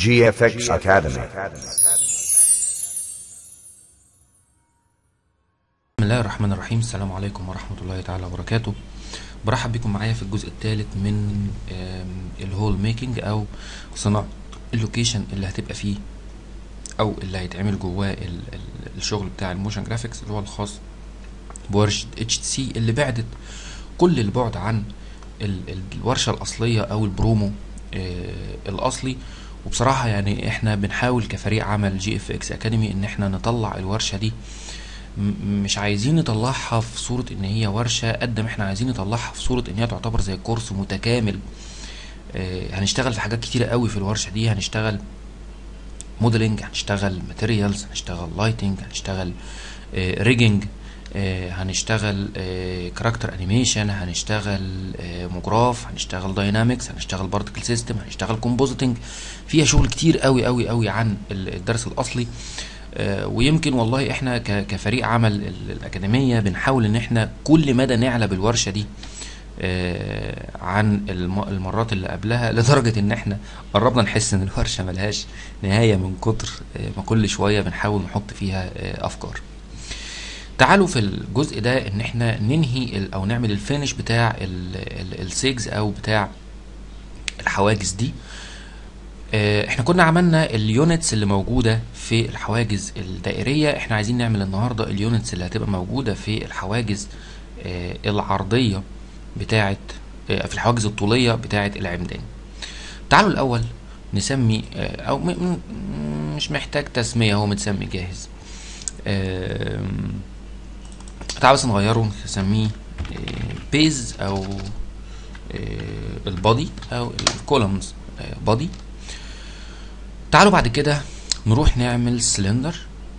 GFX Academy. بسم الله الرحمن الرحيم السلام عليكم ورحمة الله تعالى وبركاته برحب بكم معايا في الجزء الثالث من آم، الهول ميكنج او صناعة اللوكيشن اللي هتبقى فيه او اللي هيتعمل جواه ال- ال- الشغل بتاع الموشن جرافيكس اللي هو الخاص بورشة اتش تي سي اللي بعدت كل البعد عن ال- ال- الورشة الأصلية أو البرومو آه، الأصلي وبصراحة يعني احنا بنحاول كفريق عمل جي اف اكس اكاديمي ان احنا نطلع الورشة دي م- مش عايزين نطلعها في صورة ان هي ورشة قد ما احنا عايزين نطلعها في صورة ان هي تعتبر زي كورس متكامل آه، هنشتغل في حاجات كتيرة قوي في الورشة دي هنشتغل موديلنج هنشتغل ماتيريالز هنشتغل لايتنج هنشتغل ريجنج هنشتغل كاركتر انيميشن هنشتغل آه، موجراف هنشتغل داينامكس هنشتغل بارتكل سيستم هنشتغل كومبوزيتنج فيها شغل كتير قوي قوي قوي عن ال- الدرس الاصلي آه، ويمكن والله احنا ك- كفريق عمل ال- الاكاديميه بنحاول ان احنا كل مدى نعلى بالورشه دي آه، عن الم- المرات اللي قبلها لدرجه ان احنا قربنا نحس ان الورشه ملهاش نهايه من كتر آه، ما كل شويه بنحاول نحط فيها آه، افكار تعالوا في الجزء ده ان احنا ننهي ال- او نعمل الفينش بتاع السيجز او بتاع الحواجز دي آه، احنا كنا عملنا اليونتس اللي موجوده في الحواجز الدائريه احنا عايزين نعمل النهارده اليونتس اللي هتبقى موجوده في الحواجز آه، العرضيه بتاعه آه، في الحواجز الطوليه بتاعه العمدان تعالوا الاول نسمي آه، او م- م- مش محتاج تسميه هو متسمي جاهز آم، تعالوا بس نغيره نسميه بيز او البادي او الكولمز بادي تعالوا بعد كده نروح نعمل سلندر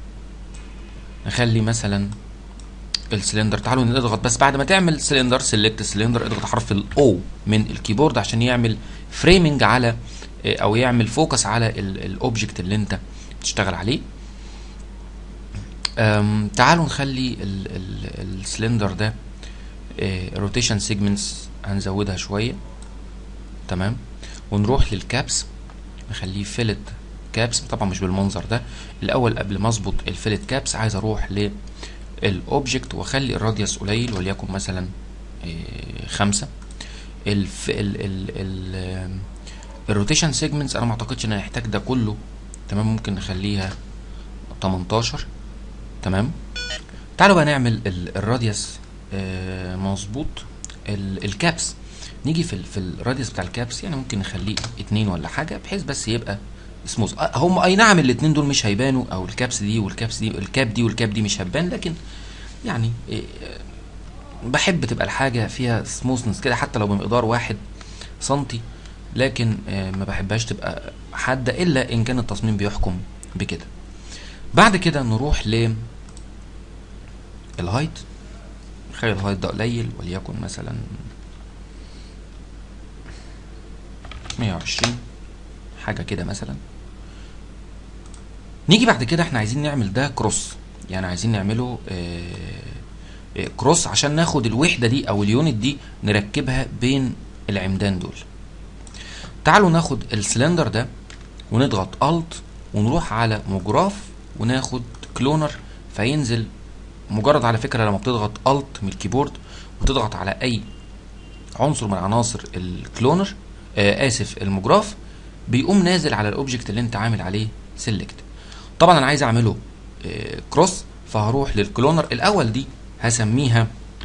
نخلي مثلا السلندر تعالوا نضغط بس بعد ما تعمل سلندر سيلكت سلندر اضغط حرف الاو من الكيبورد عشان يعمل فريمنج على آه، او يعمل فوكس على الاوبجكت اللي انت بتشتغل عليه أم، تعالوا نخلي ال- ال- السلندر ده روتيشن سيجمنتس هنزودها شويه تمام ونروح للكابس نخليه فيلت كابس طبعا مش بالمنظر ده الاول قبل ما اظبط الفيلت كابس عايز اروح للاوبجكت واخلي الراديوس قليل وليكن مثلا آه، خمسة الف ال ال ال الروتيشن سيجمنتس انا ما اعتقدش ان هيحتاج ده كله تمام ممكن نخليها 18 تمام تعالوا بقى نعمل ال- الراديوس آه، مظبوط ال- الكابس نيجي في ال- في الراديوس بتاع الكابس يعني ممكن نخليه اتنين ولا حاجه بحيث بس يبقى سموث هم اي نعم الاتنين دول مش هيبانوا او الكابس دي والكابس دي الكاب دي والكاب دي مش هتبان لكن يعني آه، بحب تبقى الحاجه فيها سموثنس كده حتى لو بمقدار واحد سنتي لكن آه، ما بحبهاش تبقى حاده الا ان كان التصميم بيحكم بكده بعد كده نروح ل الهايت خلي الهايت ده قليل وليكن مثلا 120 حاجه كده مثلا نيجي بعد كده احنا عايزين نعمل ده كروس يعني عايزين نعمله آه، آه، كروس عشان ناخد الوحده دي او اليونت دي نركبها بين العمدان دول تعالوا ناخد السلندر ده ونضغط الت ونروح على موجراف وناخد كلونر فينزل مجرد على فكره لما بتضغط الت من الكيبورد وتضغط على اي عنصر من عناصر الكلونر آه اسف المجراف بيقوم نازل على الاوبجكت اللي انت عامل عليه سيلكت طبعا انا عايز اعمله آه كروس فهروح للكلونر الاول دي هسميها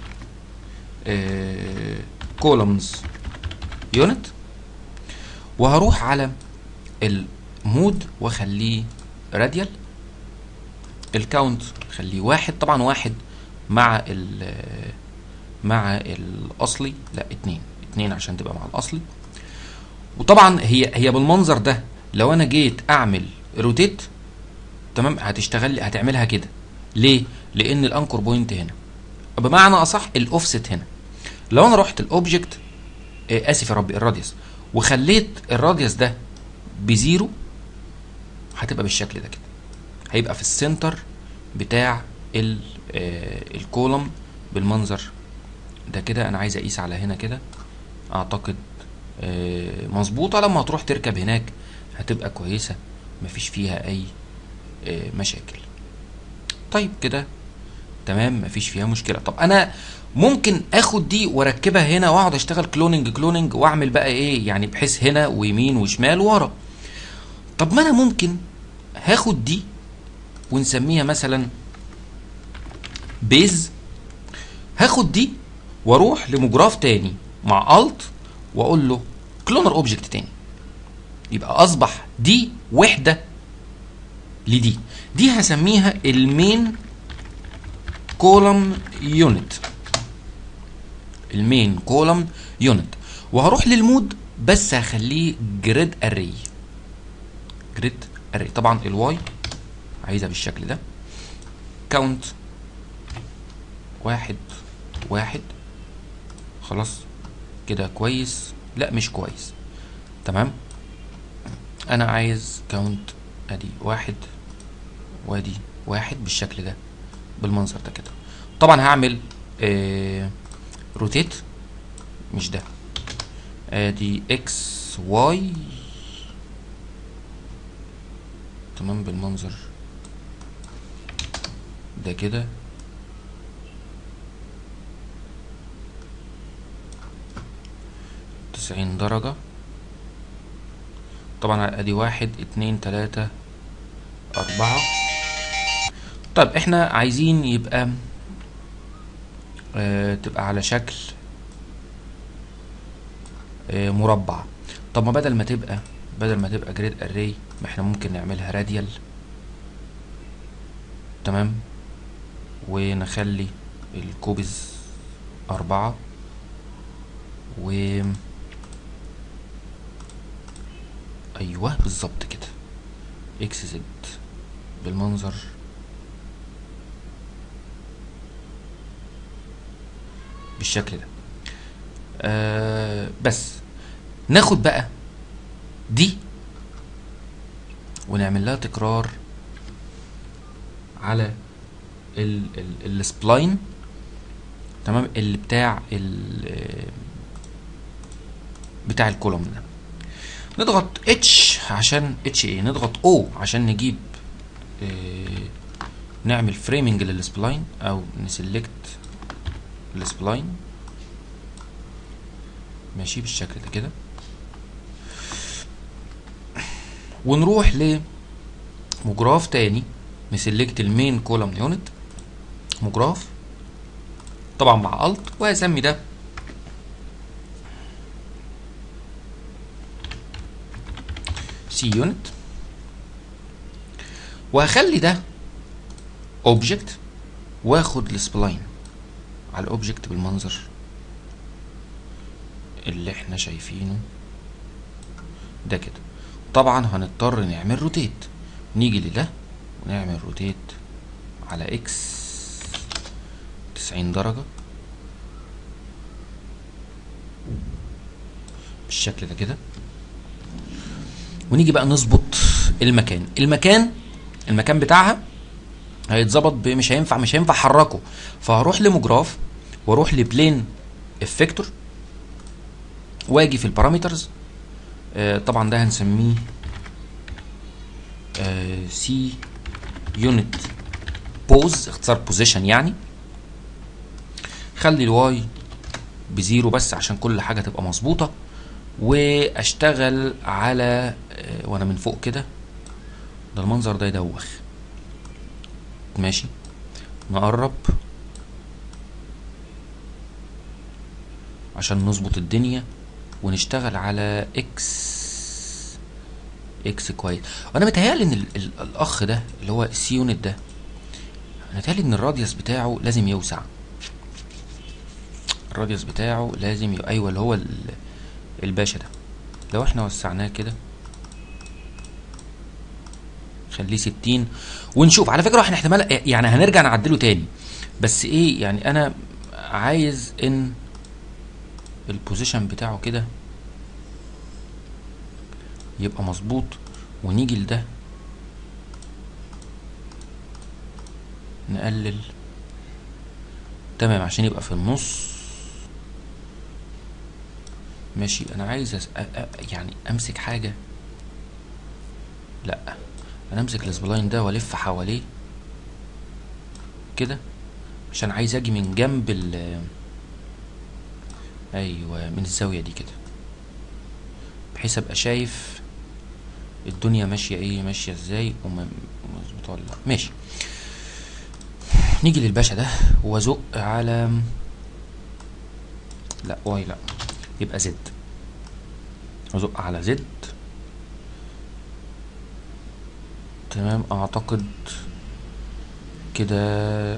كولومز يونت وهروح على المود واخليه راديال الكاونت خليه واحد طبعا واحد مع ال مع الاصلي لا اتنين اتنين عشان تبقى مع الاصلي وطبعا هي هي بالمنظر ده لو انا جيت اعمل روتيت تمام هتشتغل لي هتعملها كده ليه لان الانكر بوينت هنا بمعنى اصح الاوفست هنا لو انا رحت الاوبجكت آه، اسف يا ربي الراديوس وخليت الراديوس ده بزيرو هتبقى بالشكل ده كده هيبقى في السنتر بتاع ال- آه، الكولوم بالمنظر ده كده انا عايز اقيس على هنا كده اعتقد آه، مظبوطه لما هتروح تركب هناك هتبقى كويسة مفيش فيها اي آه، مشاكل طيب كده تمام مفيش فيها مشكلة طب انا ممكن اخد دي واركبها هنا واقعد اشتغل كلوننج كلوننج واعمل بقى ايه يعني بحيث هنا ويمين وشمال ورا طب ما انا ممكن هاخد دي ونسميها مثلا بيز هاخد دي واروح لمجراف تاني مع الت واقول له كلونر اوبجكت تاني يبقى اصبح دي وحده لدي دي هسميها المين كولم يونت المين كولم يونت وهروح للمود بس هخليه جريد اري جريد اري طبعا الواي عايزها بالشكل ده كاونت واحد واحد خلاص كده كويس لا مش كويس تمام انا عايز كاونت ادي واحد وادي واحد بالشكل ده بالمنظر ده كده طبعا هعمل آه روتيت مش ده ادي اكس واي تمام بالمنظر ده كده تسعين درجة طبعا ادي واحد اتنين تلاتة اربعة طيب احنا عايزين يبقى آه تبقى على شكل آه مربع طب ما بدل ما تبقى بدل ما تبقى جريد اري ما احنا ممكن نعملها راديال تمام ونخلي الكوبز أربعة و أيوه بالظبط كده اكس زد بالمنظر بالشكل ده آه بس ناخد بقى دي ونعمل لها تكرار على ال ال السبلاين تمام اللي بتاع ال بتاع الكولوم ده نضغط اتش عشان اتش ايه نضغط او عشان نجيب اه نعمل فريمنج للسبلاين او نسلكت السبلاين ماشي بالشكل ده كده ونروح لمجراف تاني نسلكت المين كولوم يونت مجراف طبعا مع الت وهسمي ده سي يونت وهخلي ده اوبجكت واخد السبلاين على الاوبجكت بالمنظر اللي احنا شايفينه ده كده طبعا هنضطر نعمل روتيت نيجي لده ونعمل روتيت على اكس تسعين درجة بالشكل ده كده ونيجي بقى نظبط المكان المكان المكان بتاعها هيتظبط مش هينفع مش هينفع احركه فهروح لمجراف واروح لبلين افكتور واجي في البارامترز آه طبعا ده هنسميه آه سي يونت بوز اختصار بوزيشن يعني خلي الواي بزيرو بس عشان كل حاجه تبقى مظبوطه واشتغل على آه وانا من فوق كده ده المنظر ده يدوخ ماشي نقرب عشان نظبط الدنيا ونشتغل على اكس اكس كويس وانا متهيألي ان ال ال الاخ ده اللي هو السي يونت ده انا متهيألي ان الراديوس بتاعه لازم يوسع الراديوس بتاعه لازم ي... ايوه اللي هو ال... الباشا ده لو احنا وسعناه كده خليه ستين ونشوف على فكره احنا احتمال يعني هنرجع نعدله تاني بس ايه يعني انا عايز ان البوزيشن بتاعه كده يبقى مظبوط ونيجي لده نقلل تمام عشان يبقى في النص ماشي انا عايز أس... أ... أ... يعني امسك حاجه لا انا امسك السبلاين ده والف حواليه كده عشان عايز اجي من جنب ال ايوه من الزاويه دي كده بحيث ابقى شايف الدنيا ماشيه ايه ماشيه ازاي ومظبوطه ولا لا ماشي نيجي للباشا ده وازق على لا واي لا يبقى زد ازق على زد تمام اعتقد كده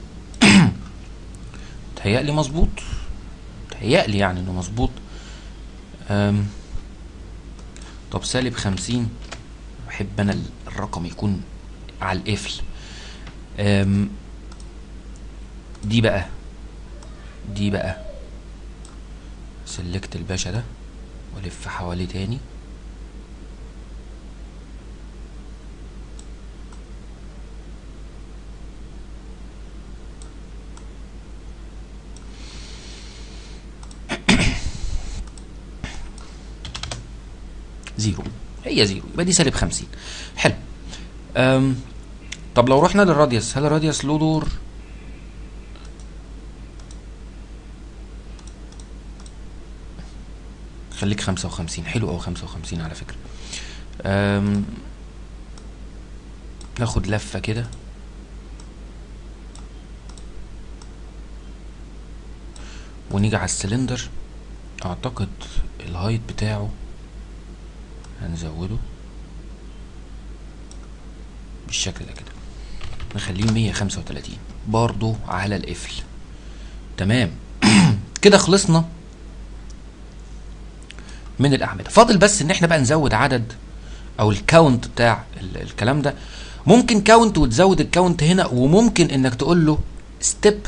تهيألي مظبوط تهيألي يعني انه مظبوط أم، طب سالب خمسين بحب انا الرقم يكون على القفل أم، دي بقى دي بقى سلكت الباشا ده والف حواليه تاني زيرو هي زيرو يبقى دي سالب خمسين حلو أم طب لو رحنا للراديوس هل الراديوس له دور خليك خمسة وخمسين حلو أوي خمسة وخمسين على فكرة أم ناخد لفة كده ونيجي على السلندر أعتقد الهايت بتاعه هنزوده بالشكل ده كده نخليه مية خمسة وتلاتين برضو على القفل تمام كده خلصنا من الاعمده فاضل بس ان احنا بقى نزود عدد او الكاونت بتاع ال- الكلام ده ممكن كاونت وتزود الكاونت هنا وممكن انك تقول له ستيب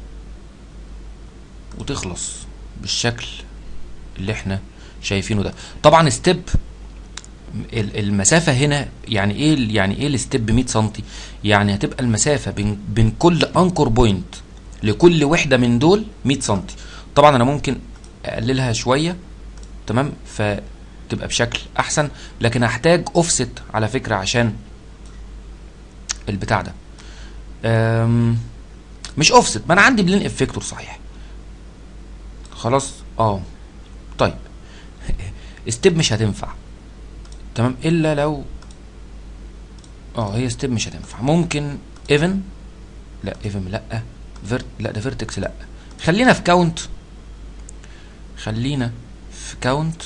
وتخلص بالشكل اللي احنا شايفينه ده طبعا ستيب المسافه هنا يعني ايه ال- يعني ايه الستيب 100 سم يعني هتبقى المسافه بين بين كل انكور بوينت لكل وحده من دول 100 سم طبعا انا ممكن اقللها شويه تمام فتبقى بشكل احسن لكن هحتاج اوفست على فكره عشان البتاع ده أم، مش اوفست ما انا عندي بلين افكتور صحيح خلاص اه طيب ستيب مش هتنفع تمام الا لو اه هي ستيب مش هتنفع ممكن ايفن لا ايفن لا فيرت لا ده فيرتكس لا خلينا في كاونت خلينا في كاونت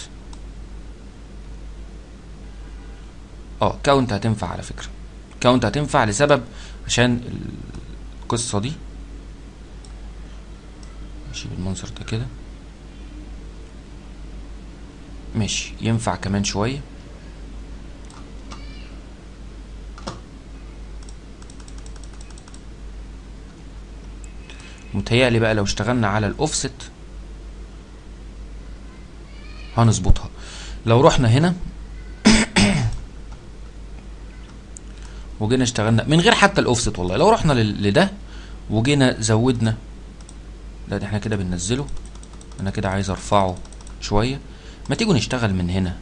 اه كاونت هتنفع على فكرة كاونت هتنفع لسبب عشان القصة دي ماشي بالمنظر ده كده ماشي ينفع كمان شوية متهيألي بقى لو اشتغلنا على الاوفست هنظبطها لو رحنا هنا وجينا اشتغلنا من غير حتى الاوفست والله لو رحنا لل- لده وجينا زودنا لا ده احنا كده بننزله انا كده عايز ارفعه شويه ما تيجوا نشتغل من هنا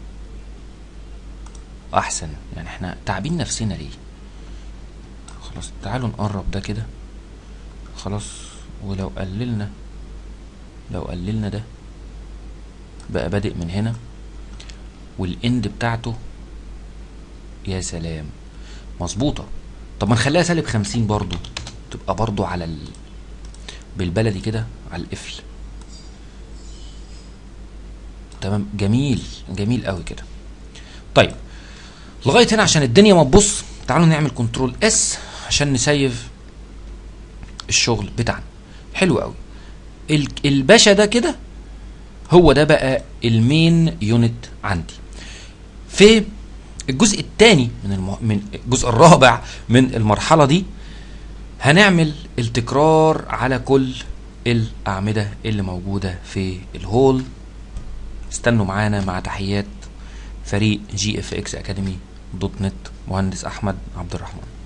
احسن يعني احنا تعبين نفسنا ليه خلاص تعالوا نقرب ده كده خلاص ولو قللنا لو قللنا ده بقى بادئ من هنا والاند بتاعته يا سلام مظبوطة طب ما نخليها سالب خمسين برضو تبقى برضو على ال... بالبلدي كده على القفل تمام جميل جميل قوي كده طيب لغايه هنا عشان الدنيا ما تبص تعالوا نعمل كنترول اس عشان نسيف الشغل بتاعنا حلو قوي ال- الباشا ده كده هو ده بقى المين يونت عندي في الجزء الثاني من الم... من الجزء الرابع من المرحله دي هنعمل التكرار على كل الاعمده اللي موجوده في الهول استنوا معانا مع تحيات فريق جي اف اكس اكاديمي دوت نت مهندس احمد عبد الرحمن